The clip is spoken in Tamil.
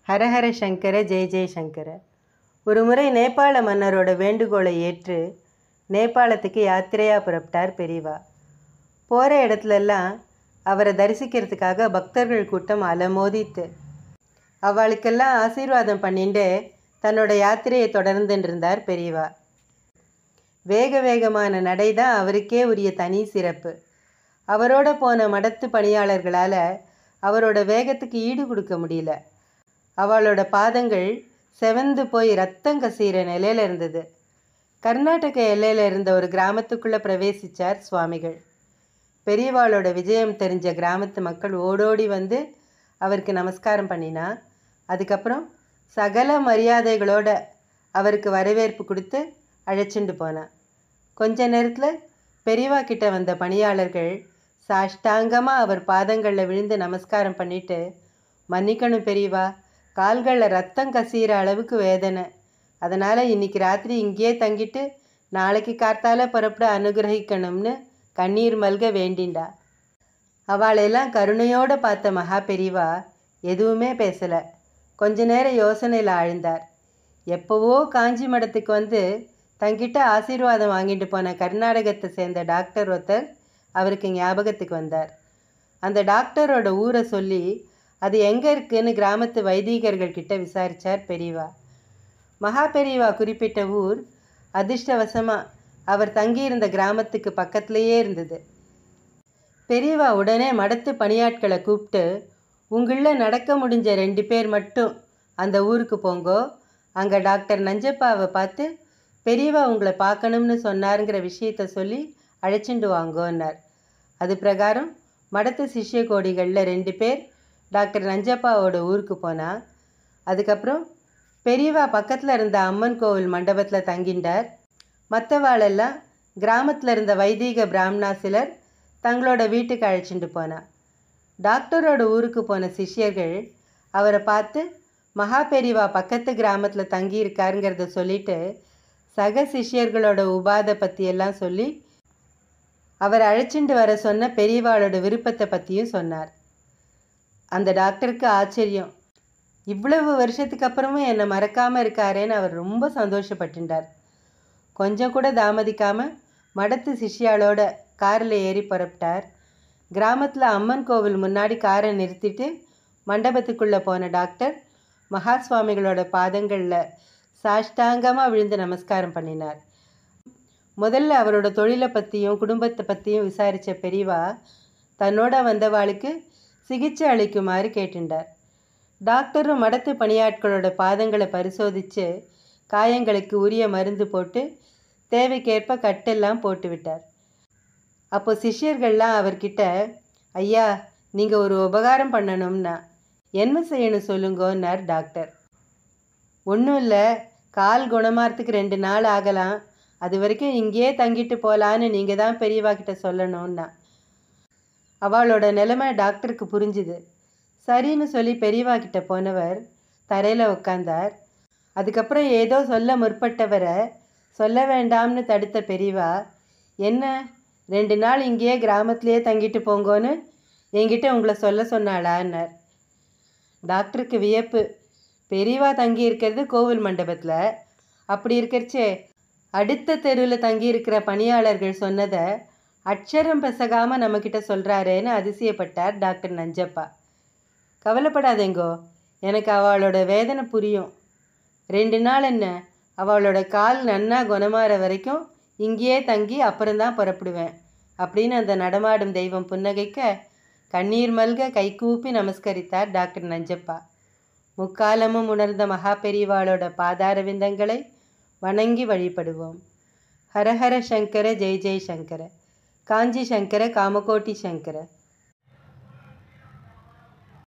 ஹரஹர சங்கர ஜெய ஜெய சங்கர ஒரு முறை நேபாள மன்னரோட வேண்டுகோளை ஏற்று நேபாளத்துக்கு யாத்திரையாக புறப்பட்டார் பெரியவா போகிற இடத்துலெல்லாம் அவரை தரிசிக்கிறதுக்காக பக்தர்கள் கூட்டம் அலமோதித்து அவளுக்கெல்லாம் ஆசீர்வாதம் பண்ணிட்டு தன்னோட யாத்திரையை தொடர்ந்துட்டு இருந்தார் பெரியவா வேக வேகமான நடை தான் அவருக்கே உரிய தனி சிறப்பு அவரோட போன மடத்து பணியாளர்களால் அவரோட வேகத்துக்கு ஈடு கொடுக்க முடியல அவளோட பாதங்கள் செவந்து போய் ரத்தம் கசீர நிலையில் இருந்தது கர்நாடக எல்லையில் இருந்த ஒரு கிராமத்துக்குள்ளே பிரவேசித்தார் சுவாமிகள் பெரியவாளோட விஜயம் தெரிஞ்ச கிராமத்து மக்கள் ஓடோடி வந்து அவருக்கு நமஸ்காரம் பண்ணினா அதுக்கப்புறம் சகல மரியாதைகளோட அவருக்கு வரவேற்பு கொடுத்து அழைச்சிண்டு போனான் கொஞ்ச நேரத்தில் பெரியவா கிட்ட வந்த பணியாளர்கள் சாஷ்டாங்கமாக அவர் பாதங்களில் விழுந்து நமஸ்காரம் பண்ணிட்டு மன்னிக்கணும் பெரியவா கால்களில் ரத்தம் கசிகிற அளவுக்கு வேதனை அதனால் இன்னைக்கு ராத்திரி இங்கேயே தங்கிட்டு நாளைக்கு கார்த்தால புறப்பட அனுகிரகிக்கணும்னு கண்ணீர் மல்க வேண்டிண்டா அவளையெல்லாம் கருணையோடு பார்த்த மகா பெரியவா எதுவுமே பேசலை கொஞ்ச நேரம் யோசனையில் ஆழ்ந்தார் எப்போவோ காஞ்சி மடத்துக்கு வந்து தங்கிட்ட ஆசீர்வாதம் வாங்கிட்டு போன கர்நாடகத்தை சேர்ந்த டாக்டர் ஒருத்தர் அவருக்கு ஞாபகத்துக்கு வந்தார் அந்த டாக்டரோட ஊரை சொல்லி அது எங்கே இருக்குன்னு கிராமத்து வைதீகர்கள் கிட்ட விசாரித்தார் பெரியவா மகா பெரியவா குறிப்பிட்ட ஊர் அதிர்ஷ்டவசமாக அவர் தங்கியிருந்த கிராமத்துக்கு பக்கத்துலேயே இருந்தது பெரியவா உடனே மடத்து பணியாட்களை கூப்பிட்டு உங்களில் நடக்க முடிஞ்ச ரெண்டு பேர் மட்டும் அந்த ஊருக்கு போங்கோ அங்கே டாக்டர் நஞ்சப்பாவை பார்த்து பெரியவா உங்களை பார்க்கணும்னு சொன்னாருங்கிற விஷயத்த சொல்லி அழைச்சிண்டு வாங்கோன்னார் அது பிரகாரம் மடத்து சிஷ்ய கோடிகளில் ரெண்டு பேர் டாக்டர் நஞ்சப்பாவோட ஊருக்கு போனா அதுக்கப்புறம் பெரியவா பக்கத்தில் இருந்த அம்மன் கோவில் மண்டபத்தில் தங்கிண்டார் மற்றவாளெல்லாம் கிராமத்தில் இருந்த வைதீக பிராமணா சிலர் தங்களோட வீட்டுக்கு அழைச்சிட்டு போனா டாக்டரோட ஊருக்கு போன சிஷ்யர்கள் அவரை பார்த்து மகா பெரியவா பக்கத்து கிராமத்தில் தங்கியிருக்காருங்கிறத சொல்லிட்டு சக சிஷ்யர்களோட உபாதை பற்றியெல்லாம் சொல்லி அவர் அழைச்சிட்டு வர சொன்ன பெரியவாளோட விருப்பத்தை பற்றியும் சொன்னார் அந்த டாக்டருக்கு ஆச்சரியம் இவ்வளவு வருஷத்துக்கு அப்புறமும் என்னை மறக்காமல் இருக்காரேன்னு அவர் ரொம்ப சந்தோஷப்பட்டுட்டார் கொஞ்சம் கூட தாமதிக்காமல் மடத்து சிஷ்யாளோட காரில் ஏறி புறப்பட்டார் கிராமத்தில் அம்மன் கோவில் முன்னாடி காரை நிறுத்திட்டு மண்டபத்துக்குள்ளே போன டாக்டர் மகா சுவாமிகளோட பாதங்களில் சாஷ்டாங்கமாக விழுந்து நமஸ்காரம் பண்ணினார் முதல்ல அவரோட தொழிலை பற்றியும் குடும்பத்தை பற்றியும் விசாரித்த பெரியவா தன்னோட வந்தவாளுக்கு சிகிச்சை அளிக்குமாறு கேட்டுண்டார் டாக்டரும் மடத்து பணியாட்களோட பாதங்களை பரிசோதித்து காயங்களுக்கு உரிய மருந்து போட்டு தேவைக்கேற்ப கட்டெல்லாம் போட்டு விட்டார் அப்போ சிஷ்யர்கள்லாம் அவர்கிட்ட ஐயா நீங்கள் ஒரு உபகாரம் பண்ணணும்னா என்ன செய்யணும் சொல்லுங்கன்னார் டாக்டர் ஒன்றும் இல்லை கால் குணமாறதுக்கு ரெண்டு நாள் ஆகலாம் அது வரைக்கும் இங்கேயே தங்கிட்டு போகலான்னு நீங்கள் தான் பெரியவா கிட்ட சொல்லணும்னா அவளோட நிலைமை டாக்டருக்கு புரிஞ்சுது சரின்னு சொல்லி பெரியவா கிட்ட போனவர் தரையில் உட்காந்தார் அதுக்கப்புறம் ஏதோ சொல்ல முற்பட்டவரை சொல்ல வேண்டாம்னு தடுத்த பெரியவா என்ன ரெண்டு நாள் இங்கேயே கிராமத்திலேயே தங்கிட்டு போங்கோன்னு என்கிட்ட உங்களை சொல்ல சொன்னாளான்னார் டாக்டருக்கு வியப்பு பெரியவா தங்கி இருக்கிறது கோவில் மண்டபத்தில் அப்படி இருக்கிறச்சே அடுத்த தெருவில் தங்கி இருக்கிற பணியாளர்கள் சொன்னதை அட்சரம் பெசகாமல் நம்மக்கிட்ட சொல்கிறாரேன்னு அதிசயப்பட்டார் டாக்டர் நஞ்சப்பா கவலைப்படாதேங்கோ எனக்கு அவளோட வேதனை புரியும் ரெண்டு நாள் என்ன அவளோட கால் நன்னா குணமாற வரைக்கும் இங்கேயே தங்கி அப்புறம்தான் புறப்படுவேன் அப்படின்னு அந்த நடமாடும் தெய்வம் புன்னகைக்க கண்ணீர் மல்க கைகூப்பி நமஸ்கரித்தார் டாக்டர் நஞ்சப்பா முக்காலமும் உணர்ந்த மகா பெரியவாளோட பாதார விந்தங்களை வணங்கி வழிபடுவோம் ஹரஹர சங்கர ஜெய் ஜெய் சங்கர காஞ்சி சங்கர காமகோட்டி சங்கர